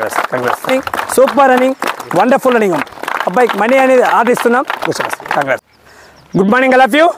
congress congrats super running wonderful running అబ్బాయికి money అనేది order ఇస్తున్నాం congrats good morning all of you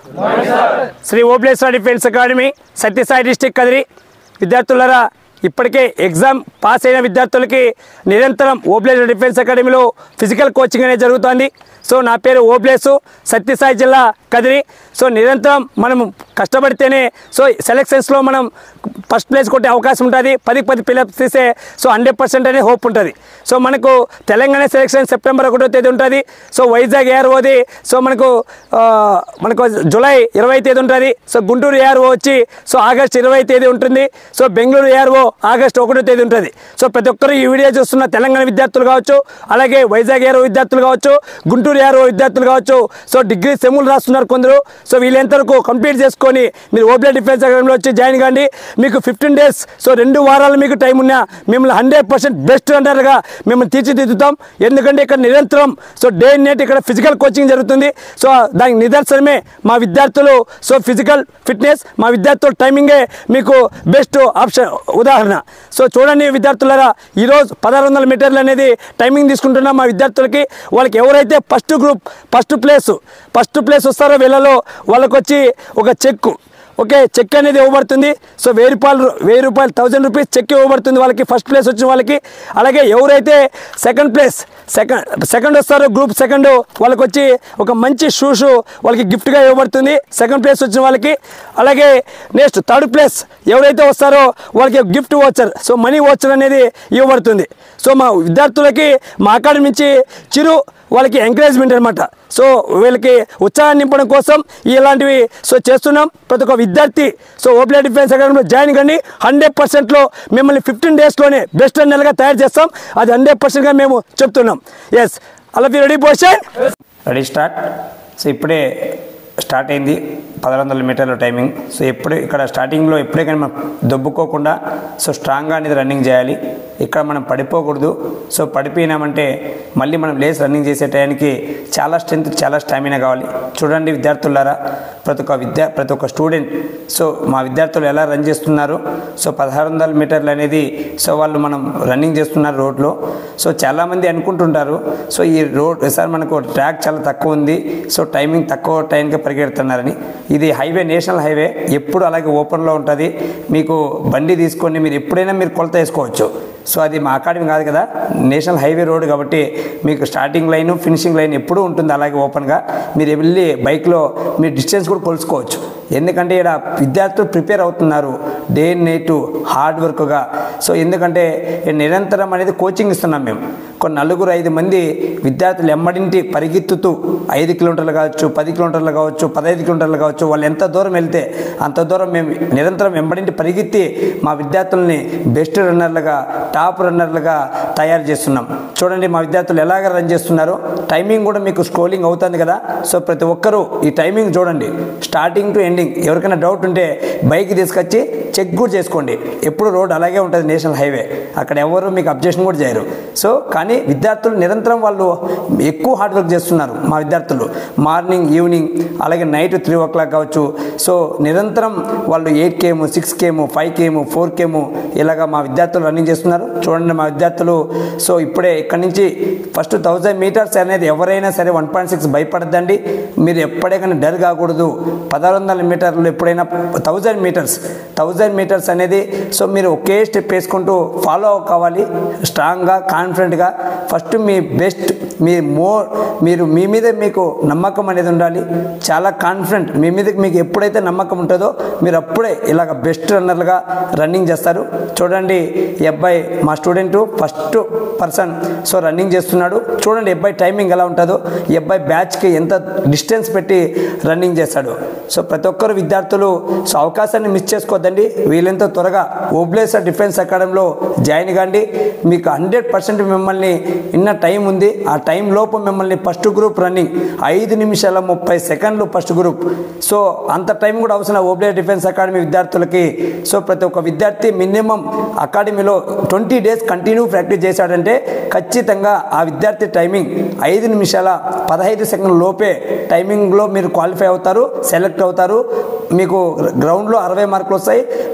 Shri Obleswara defence academy Sathya Sai district Kadiri విద్యార్థులరా ఇప్పటికే exam pass అయిన విద్యార్థులకి నిరంతరం ఓబ్లేశ్వర డిఫెన్స్ అకాడమీలో ఫిజికల్ కోచింగ్ అనేది జరుగుతోంది సో నా పేరు ఓబ్లేసు సత్యసాయి జిల్లా కదిరి సో నిరంతరం మనం కష్టపడితేనే సో సెలక్షన్స్లో మనం ఫస్ట్ ప్లేస్ కొట్టే అవకాశం ఉంటుంది పది పది పిల్లప్స్ తీసే సో హండ్రెడ్ పర్సెంట్ అనే హోప్ ఉంటుంది సో మనకు తెలంగాణ సెలక్షన్ సెప్టెంబర్ ఒకటో తేదీ ఉంటుంది సో వైజాగ్ ఏఆర్ఓది సో మనకు ఆ, మనకు జూలై ఇరవై తేదీ ఉంటుంది సో గుంటూరు ఏఆర్ఓ వచ్చి సో ఆగస్ట్ ఇరవై తేదీ ఉంటుంది సో బెంగళూరు ఏఆర్ఓ ఆగస్ట్ ఒకటో తేదీ ఉంటుంది సో ప్రతి ఒక్కరు ఈ వీడియో చూస్తున్న తెలంగాణ విద్యార్థులు కావచ్చు అలాగే వైజాగ్ ఏఆర్ఓ విద్యార్థులు కావచ్చు గుంటూరు ఏఆర్ఓ విద్యార్థులు కావచ్చు సో డిగ్రీ సెమ్ములు రాస్తున్నారు కొందరు సో వీళ్ళెంత వరకు కంప్లీట్ చేసుకొని మీరు ఓబ్లే డిఫెన్స్ అకాడమీలో వచ్చి జాయిన్ కాండి మీకు ఫిఫ్టీన్ డేస్ సో రెండు వారాలు మీకు టైం ఉన్నా మిమ్మల్ని హండ్రెడ్ పర్సెంట్ బెస్ట్ రన్నర్గా మిమ్మల్ని తీర్చిదిద్దుతాం ఎందుకంటే ఇక్కడ నిరంతరం సో డే అండ్ నైట్ ఇక్కడ ఫిజికల్ కోచింగ్ జరుగుతుంది సో దానికి నిదర్శనమే మా విద్యార్థులు సో ఫిజికల్ ఫిట్నెస్ మా విద్యార్థుల టైమింగే మీకు బెస్ట్ ఆప్షన్ ఉదాహరణ సో చూడండి విద్యార్థులారా ఈరోజు పదహారు వందల మీటర్లు అనేది టైమింగ్ తీసుకుంటున్నాం మా విద్యార్థులకి వాళ్ళకి ఎవరైతే first group first place first place వస్తారో వీళ్ళలో వాళ్ళకి వచ్చి ఒక చెక్కు ఓకే చెక్ అనేది ఇవ్వబడుతుంది సో వెయ్యి రూపాయలు వెయ్యి రూపాయలు థౌజండ్ రూపీస్ చెక్ ఇవ్వబడుతుంది వాళ్ళకి ఫస్ట్ ప్లేస్ వచ్చిన వాళ్ళకి అలాగే ఎవరైతే సెకండ్ ప్లేస్ సెకండ్ సెకండ్ వస్తారో గ్రూప్ సెకండ్ వాళ్ళకి వచ్చి ఒక మంచి షూస్ వాళ్ళకి గిఫ్ట్గా ఇవ్వబడుతుంది సెకండ్ ప్లేస్ వచ్చిన వాళ్ళకి అలాగే నెక్స్ట్ థర్డ్ ప్లేస్ ఎవరైతే వస్తారో వాళ్ళకి gift voucher so money voucher అనేది ఇవ్వబడుతుంది సో మా విద్యార్థులకి మా అకాడమీ నుంచి చిరు వాళ్ళకి ఎంకరేజ్మెంట్ అనమాట సో వీళ్ళకి ఉత్సాహాన్ని నింపడం కోసం ఇలాంటివి సో చేస్తున్నాం ప్రతి ఒక్క విద్యార్థి సో ఓపెన్ డిఫెన్స్ అకాడమీలో జాయిన్ కండి హండ్రెడ్ పర్సెంట్లో మిమ్మల్ని ఫిఫ్టీన్ డేస్లోనే బెస్ట్ నెలగా తయారు చేస్తాం అది హండ్రెడ్ పర్సెంట్గా మేము చెప్తున్నాం ఎస్ అలా ready position ready start so ఇప్పుడే స్టార్ట్ అయింది పదహారు వందల మీటర్ల టైమింగ్ సో ఎప్పుడు ఇక్కడ స్టార్టింగ్లో ఎప్పుడే కానీ మనం దొబ్బుకోకుండా సో స్ట్రాంగ్గా అనేది రన్నింగ్ చేయాలి ఇక్కడ మనం పడిపోకూడదు సో పడిపోయినామంటే మళ్ళీ మనం లేస్ రన్నింగ్ చేసే టైంకి చాలా స్ట్రెంత్ చాలా స్టామినా కావాలి చూడండి విద్యార్థులారా ప్రతి ఒక్క విద్యా ప్రతి ఒక్క స్టూడెంట్ సో మా విద్యార్థులు ఎలా రన్ చేస్తున్నారు సో పదహారు వందల మీటర్లు అనేది సో వాళ్ళు మనం రన్నింగ్ చేస్తున్నారు రోడ్లో సో చాలామంది అనుకుంటుంటారు సో ఈ రోడ్ సార్ మనకు ట్రాక్ చాలా తక్కువ ఉంది సో టైమింగ్ తక్కువ టైంకి పరిగెడుతున్నారని ఇది హైవే నేషనల్ హైవే ఎప్పుడు అలాగే ఓపెన్లో ఉంటుంది మీకు బండి తీసుకొని మీరు ఎప్పుడైనా మీరు కొలత వేసుకోవచ్చు సో అది మా అకాడమీ కాదు కదా నేషనల్ హైవే రోడ్ కాబట్టి మీకు స్టార్టింగ్ లైన్ ఫినిషింగ్ లైన్ ఎప్పుడూ ఉంటుంది అలాగే ఓపెన్గా మీరు వెళ్ళి బైక్లో మీరు డిస్టెన్స్ కూడా కొలుసుకోవచ్చు ఎందుకంటే ఇక్కడ విద్యార్థులు ప్రిపేర్ అవుతున్నారు డే అండ్ నైట్ హార్డ్ వర్క్గా సో ఎందుకంటే ఇక్కడ నిరంతరం అనేది కోచింగ్ ఇస్తున్నాం మేము కొన్ని నలుగురు ఐదు మంది విద్యార్థులు ఎమ్మడింటి పరిగెత్తుతూ ఐదు కిలోమీటర్లు కావచ్చు పది కిలోమీటర్లు కావచ్చు పదహైదు కిలోమీటర్లు కావచ్చు వాళ్ళు ఎంత దూరం వెళ్తే అంత దూరం మేము నిరంతరం వెంబడింటి పరిగెత్తి మా విద్యార్థుల్ని బెస్ట్ రన్నర్లుగా టాప్ రన్నర్లుగా తయారు చేస్తున్నాం చూడండి మా విద్యార్థులు ఎలాగ రన్ చేస్తున్నారో టైమింగ్ కూడా మీకు స్క్రోలింగ్ అవుతుంది కదా సో ప్రతి ఒక్కరూ ఈ టైమింగ్ చూడండి స్టార్టింగ్ టు ఎండింగ్ ఎవరికైనా డౌట్ ఉంటే బైక్ తీసుకొచ్చి చెక్ కూడా చేసుకోండి ఎప్పుడు రోడ్ అలాగే ఉంటుంది నేషనల్ హైవే అక్కడ ఎవరు మీకు అబ్జెక్షన్ కూడా చేయరు సో కానీ విద్యార్థులు నిరంతరం వాళ్ళు ఎక్కువ హార్డ్ వర్క్ చేస్తున్నారు మా విద్యార్థులు మార్నింగ్ ఈవినింగ్ అలాగే నైట్ త్రీ ఓ క్లాక్ కావచ్చు సో నిరంతరం వాళ్ళు eight K M six K M five K M four K M ఇలాగా మా విద్యార్థులు రన్నింగ్ చేస్తున్నారు చూడండి మా విద్యార్థులు సో ఇప్పుడే ఇక్కడి నుంచి ఫస్ట్ థౌజండ్ మీటర్స్ అనేది ఎవరైనా సరే వన్ పాయింట్ సిక్స్ భయపడద్దండి మీరు ఎప్పుడైనా డర్ కాకూడదు పదహారు వందల మీటర్లు ఎప్పుడైనా థౌజండ్ మీటర్స్ థౌజండ్ మీటర్స్ అనేది సో మీరు ఒకే స్టెప్ వేసుకుంటూ ఫాలో కావాలి స్ట్రాంగ్గా కాన్ఫిడెంట్గా ఫస్ట్ మీ బెస్ట్ మీ మోర్ మీరు మీ మీద మీకు నమ్మకం అనేది ఉండాలి చాలా కాన్ఫిడెంట్ మీ మీద మీకు ఎప్పుడైతే నమ్మకం ఉంటుందో మీరు అప్పుడే ఇలాగ బెస్ట్ రన్నర్లుగా రన్నింగ్ చేస్తారు చూడండి ఈ అబ్బాయి మా student first person so running చేస్తున్నాడు చూడండి ఈ అబ్బాయి టైమింగ్ ఎలా ఉంటుందో ఈ అబ్బాయి బ్యాచ్కి ఎంత డిస్టెన్స్ పెట్టి రన్నింగ్ చేస్తాడు సో ప్రతి ఒక్కరు విద్యార్థులు సో అవకాశాన్ని మిస్ చేసుకోవద్దండి వీలెంత త్వరగా ఓబ్లేసర్ డిఫెన్స్ అకాడమీలో జాయిన్ కాండి మీకు హండ్రెడ్ పర్సెంట్ మిమ్మల్ని ఇన్న టైం ఉంది ఆ టైం లోపు మిమ్మల్ని ఫస్ట్ గ్రూప్ రన్నింగ్ ఐదు నిమిషాల ముప్పై సెకండ్లు ఫస్ట్ గ్రూప్ సో అంత టైం కూడా అవసరం ఓబ్లే డిఫెన్స్ అకాడమీ విద్యార్థులకి సో ప్రతి ఒక్క విద్యార్థి మినిమం అకాడమీలో ట్వంటీ డేస్ కంటిన్యూ ప్రాక్టీస్ చేశాడంటే ఖచ్చితంగా ఆ విద్యార్థి టైమింగ్ ఐదు నిమిషాల పదహైదు సెకండ్ల లోపే టైమింగ్లో మీరు క్వాలిఫై అవుతారు సెలెక్ట్ అవుతారు మీకు గ్రౌండ్లో అరవై మార్కులు వస్తాయి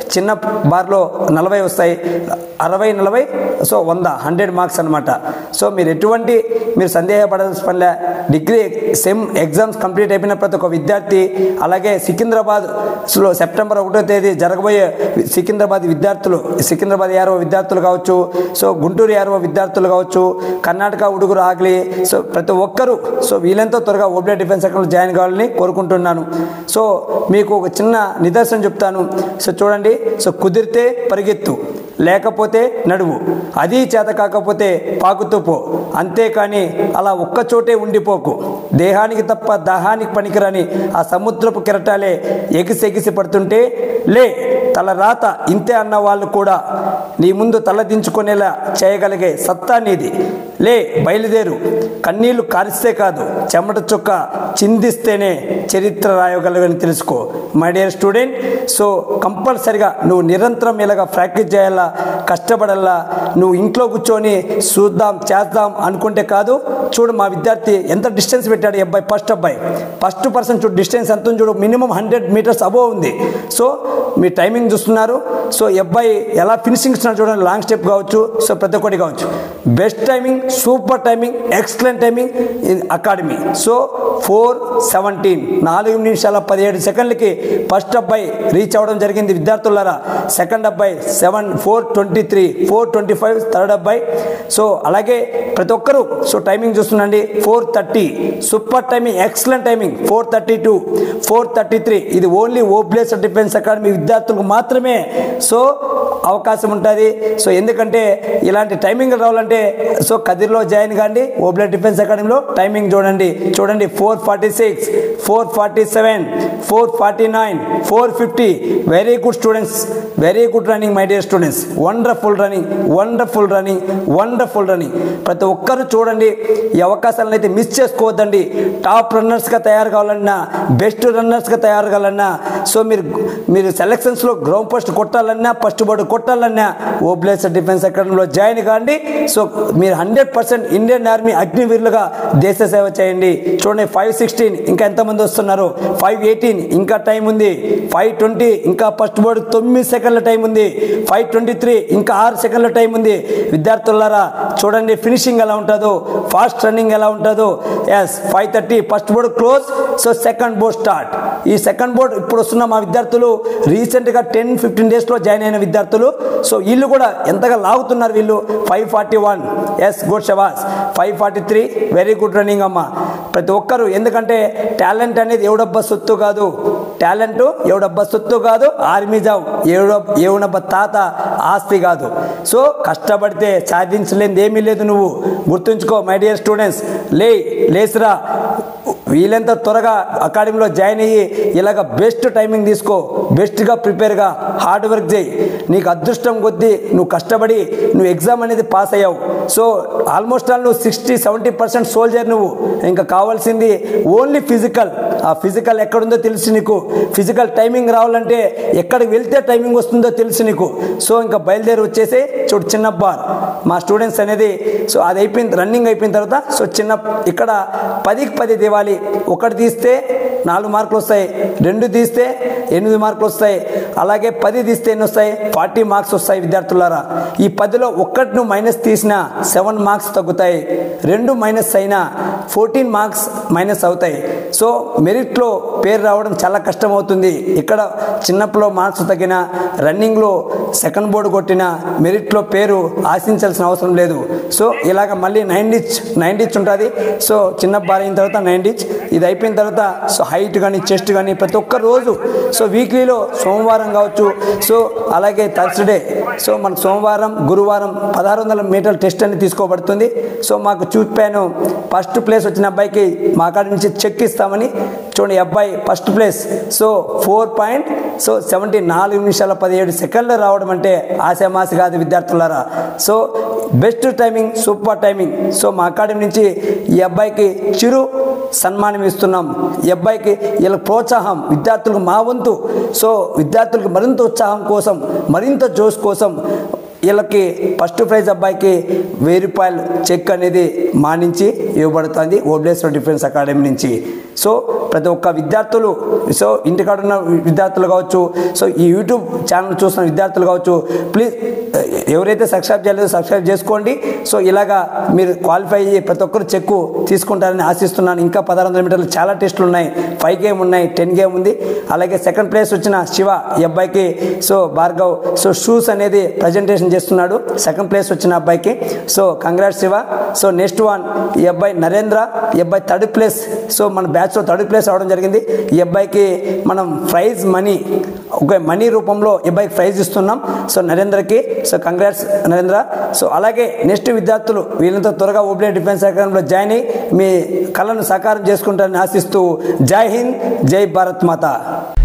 చిన్న బార్లో నలభై వస్తాయి అరవై నలభై సో వంద హండ్రెడ్ మార్క్స్ అనమాట సో మీరు ఎటువంటి మీరు సందేహపడాల్సిన పనిలే డిగ్రీ సెమ్ ఎగ్జామ్స్ కంప్లీట్ అయిపోయిన ప్రతి ఒక్క విద్యార్థి అలాగే సికింద్రాబాద్లో సెప్టెంబర్ ఒకటో తేదీ జరగబోయే సికింద్రాబాద్ విద్యార్థులు సికింద్రాబాద్ యారవ విద్యార్థులు కావచ్చు సో గుంటూరు యారవ విద్యార్థులు కావచ్చు కర్ణాటక ఉడుగురు ఆగలి సో ప్రతి ఒక్కరూ సో వీలెంతో త్వరగా ఓబ్లే డిఫెన్స్ అకాడమీలో జాయిన్ కావాలని కోరుకుంటున్నాను సో మీకు ఒక చిన్న నిదర్శనం చెప్తాను సో చూడండి సో కుదిరితే పరిగెత్తు లేకపోతే నడువు అది చేత కాకపోతే పాకుతూ పో అంతేకాని అలా ఒక్కచోటే ఉండిపోకు దేహానికి తప్ప దాహానికి పనికిరాని ఆ సముద్రపు కెరటాలే ఎగిసి ఎగిసి పడుతుంటే లే తల రాత ఇంతే అన్న వాళ్ళు కూడా నీ ముందు తల దించుకునేలా చేయగలిగే సత్తా నీది లే బయలుదేరు కన్నీళ్లు కారిస్తే కాదు చెమట చుక్క చిందిస్తేనే చరిత్ర రాయగలగని తెలుసుకో మై డియర్ స్టూడెంట్ సో కంపల్సరిగా నువ్వు నిరంతరం ఇలాగ ప్రాక్టీస్ చేయాలా కష్టపడాలా నువ్వు ఇంట్లో కూర్చొని చూద్దాం చేద్దాం అనుకుంటే కాదు చూడు మా విద్యార్థి ఎంత డిస్టెన్స్ పెట్టాడు ఈ అబ్బాయి ఫస్ట్ అబ్బాయి ఫస్ట్ పర్సన్ చూడు డిస్టెన్స్ ఎంత ఉంది చూడు మినిమం హండ్రెడ్ మీటర్స్ అబోవ్ ఉంది సో మీ టైమింగ్ చూస్తున్నారు సో ఈ అబ్బాయి ఎలా ఫినిషింగ్ ఇస్తున్నారు చూడండి లాంగ్ స్టెప్ కావచ్చు సో ప్రతి ఒక్కటి కావచ్చు best timing super timing excellent timing in academy so four seventeen నాలుగు నిమిషాల పదిహేడు సెకండ్లకి ఫస్ట్ అబ్బాయి రీచ్ అవ్వడం జరిగింది విద్యార్థులారా సెకండ్ అబ్బాయి seven four twenty three four twenty five third అబ్బాయి సో అలాగే ప్రతి ఒక్కరూ సో టైమింగ్ చూస్తుండండి four thirty super timing excellent timing four thirty two four thirty three ఇది ఓన్లీ ఓబ్లేస్ డిఫెన్స్ అకాడమీ విద్యార్థులకు మాత్రమే సో అవకాశం ఉంటుంది సో ఎందుకంటే ఇలాంటి టైమింగ్ రావాలంటే సో కదిర్లో జాయిన్ కాండి ఓబ్లే డిఫెన్స్ అకాడమీలో టైమింగ్ చూడండి చూడండి four forty six four forty seven four forty nine four fifty very good students very good running my dear students wonderful running wonderful running wonderful running ప్రతి ఒక్కరు చూడండి ఈ అవకాశాలను అయితే మిస్ చేసుకోవద్దండి టాప్ రన్నర్స్గా తయారు కావాలన్నా బెస్ట్ రన్నర్స్గా తయారు కావాలన్నా సో మీరు మీరు సెలక్షన్స్లో గ్రౌండ్ పోస్ట్ కొట్టాలన్నా ఫస్ట్ బోర్డు కొట్టాలన్నా ఓబ్లేస్ డిఫెన్స్ అకాడమీలో జాయిన్ కాండి సో మీరు హండ్రెడ్ పర్సెంట్ ఇండియన్ ఆర్మీ అగ్నివీరులుగా దేశ సేవ చేయండి చూడండి ఫైవ్ సిక్స్టీన్ ఇంకా ఎంతమంది వస్తున్నారు ఫైవ్ ఎయిటీన్ ఇంకా టైం ఉంది ఫైవ్ ట్వంటీ ఇంకా ఫస్ట్ బోర్డు తొమ్మిది సెకండ్ల టైం ఉంది ఫైవ్ ట్వంటీ త్రీ ఇంకా ఆరు సెకండ్ల టైం ఉంది విద్యార్థులారా చూడండి ఫినిషింగ్ ఎలా ఉంటుందో ఫాస్ట్ రన్నింగ్ ఎలా ఉంటుందో yes five thirty first board close so second board start ఈ సెకండ్ బోర్డ్ ఇప్పుడు వస్తున్న మా విద్యార్థులు రీసెంట్గా టెన్ ఫిఫ్టీన్ డేస్లో జాయిన్ అయిన విద్యార్థులు సో వీళ్ళు కూడా ఎంతగా లాగుతున్నారు వీళ్ళు five forty one yes good షవాస్ five forty three very good running అమ్మ ప్రతి ఒక్కరు ఎందుకంటే టాలెంట్ అనేది ఎవడబ్బా సొత్తు కాదు టాలెంట్ ఎవడబ్బా సొత్తు కాదు ఆర్మీ జాబ్ ఎవడ ఎవడబ్బ తాత ఆస్తి కాదు సో కష్టపడితే సాధించలేనిది ఏమీ లేదు నువ్వు గుర్తుంచుకో మై డియర్ స్టూడెంట్స్ లే లేసురా వీలెంత త్వరగా అకాడమీలో జాయిన్ అయ్యి ఇలాగ బెస్ట్ టైమింగ్ తీసుకో బెస్ట్గా ప్రిపేర్గా హార్డ్ వర్క్ చేయి నీకు అదృష్టం కొద్దీ నువ్వు కష్టపడి నువ్వు ఎగ్జామ్ అనేది పాస్ అయ్యావు సో ఆల్మోస్ట్ ఆల్ నువ్వు సిక్స్టీ సెవెంటీ పర్సెంట్ సోల్జర్ నువ్వు ఇంకా కావాల్సింది ఓన్లీ ఫిజికల్ ఆ ఫిజికల్ ఎక్కడుందో తెలుసు నీకు ఫిజికల్ టైమింగ్ రావాలంటే ఎక్కడికి వెళ్తే టైమింగ్ వస్తుందో తెలుసు నీకు సో ఇంకా బయలుదేరి వచ్చేసి చూడు చిన్న బార్ మా స్టూడెంట్స్ అనేది సో అది అయిపోయిన రన్నింగ్ అయిపోయిన తర్వాత సో చిన్న ఇక్కడ పదికి పది దివాలి ఒకటి తీస్తే నాలుగు మార్కులు వస్తాయి రెండు తీస్తే ఎనిమిది మార్కులు వస్తాయి అలాగే పది తీస్తే ఎన్ని వస్తాయి ఫార్టీ మార్క్స్ వస్తాయి విద్యార్థులారా ఈ పదిలో ఒక్కటి నువ్వు మైనస్ తీసినా సెవెన్ మార్క్స్ తగ్గుతాయి రెండు మైనస్ అయినా ఫోర్టీన్ మార్క్స్ మైనస్ అవుతాయి సో మెరిట్లో పేరు రావడం చాలా కష్టం అవుతుంది ఇక్కడ చిన్నప్పుడు మార్క్స్ తగ్గిన రన్నింగ్లో సెకండ్ బోర్డు కొట్టిన మెరిట్లో పేరు ఆశించాల్సిన అవసరం లేదు సో ఇలాగ మళ్ళీ నైన్ డిచ్ నైన్ డిచ్ ఉంటుంది సో చిన్న బార్ అయిన తర్వాత నైన్ డిచ్ ఇది అయిపోయిన తర్వాత సో హైట్ కానీ చెస్ట్ కానీ ప్రతి ఒక్క రోజు సో వీక్లీలో సోమవారం కావచ్చు సో అలాగే థర్స్డే సో మన సోమవారం గురువారం పదహారు వందల మీటర్ల టెస్ట్ అని తీసుకోబడుతుంది సో మాకు చూపాను ఫస్ట్ ప్లేస్ వచ్చిన అబ్బాయికి మా కాడ నుంచి చెక్ ఇస్తామని చూడండి ఈ అబ్బాయి first place so four point so seventy నాలుగు నిమిషాల పదిహేడు సెకండ్లు రావడం అంటే ఆశామాసి కాదు విద్యార్థులారా so best timing super timing so మా అకాడమీ నుంచి ఈ అబ్బాయికి చిరు సన్మానం ఇస్తున్నాం ఈ అబ్బాయికి వీళ్ళ ప్రోత్సాహం విద్యార్థులకు మా వంతు సో విద్యార్థులకు మరింత ఉత్సాహం కోసం మరింత జోష్ కోసం వీళ్ళకి ఫస్ట్ ప్రైజ్ అబ్బాయికి వెయ్యి రూపాయలు చెక్ అనేది మానించి ఇవ్వబడుతుంది ఓబ్లేశ్వర డిఫెన్స్ అకాడమీ నుంచి సో ప్రతి ఒక్క విద్యార్థులు సో ఇంటికాడ ఉన్న విద్యార్థులు కావచ్చు సో ఈ యూట్యూబ్ ఛానల్ చూస్తున్న విద్యార్థులు కావచ్చు ప్లీజ్ ఎవరైతే సబ్స్క్రైబ్ చేయలేదో సబ్స్క్రైబ్ చేసుకోండి సో ఇలాగా మీరు క్వాలిఫై అయ్యి ప్రతి ఒక్కరు చెక్కు తీసుకుంటారని ఆశిస్తున్నాను ఇంకా పదహారు వందల మీటర్లు చాలా టెస్టులు ఉన్నాయి ఫైవ్ గేమ్ ఉన్నాయి టెన్ గేమ్ ఉంది అలాగే సెకండ్ ప్లేస్ వచ్చిన శివ ఈ అబ్బాయికి సో భార్గవ్ సో షూస్ అనేది ప్రజెంటేషన్ చేస్తున్నాడు సెకండ్ ప్లేస్ వచ్చిన అబ్బాయికి so congrats Shiva so next one ఈ అబ్బాయి నరేంద్ర ఈ అబ్బాయి థర్డ్ ప్లేస్ సో మన బ్యాచ్లో థర్డ్ ప్లేస్ అవడం జరిగింది ఈ అబ్బాయికి మనం ప్రైజ్ మనీ ఒక మనీ రూపంలో ఈ అబ్బాయికి ప్రైజ్ ఇస్తున్నాం సో నరేంద్రకి సో కంగ్రాట్స్ నరేంద్ర సో అలాగే నెక్స్ట్ విద్యార్థులు వీళ్ళంతా త్వరగా ఓబ్లే డిఫెన్స్ అకాడమీలో జాయిన్ అయ్యి మీ కళను సాకారం చేసుకుంటారని ఆశిస్తూ జై హింద్ జై భారత్ మాత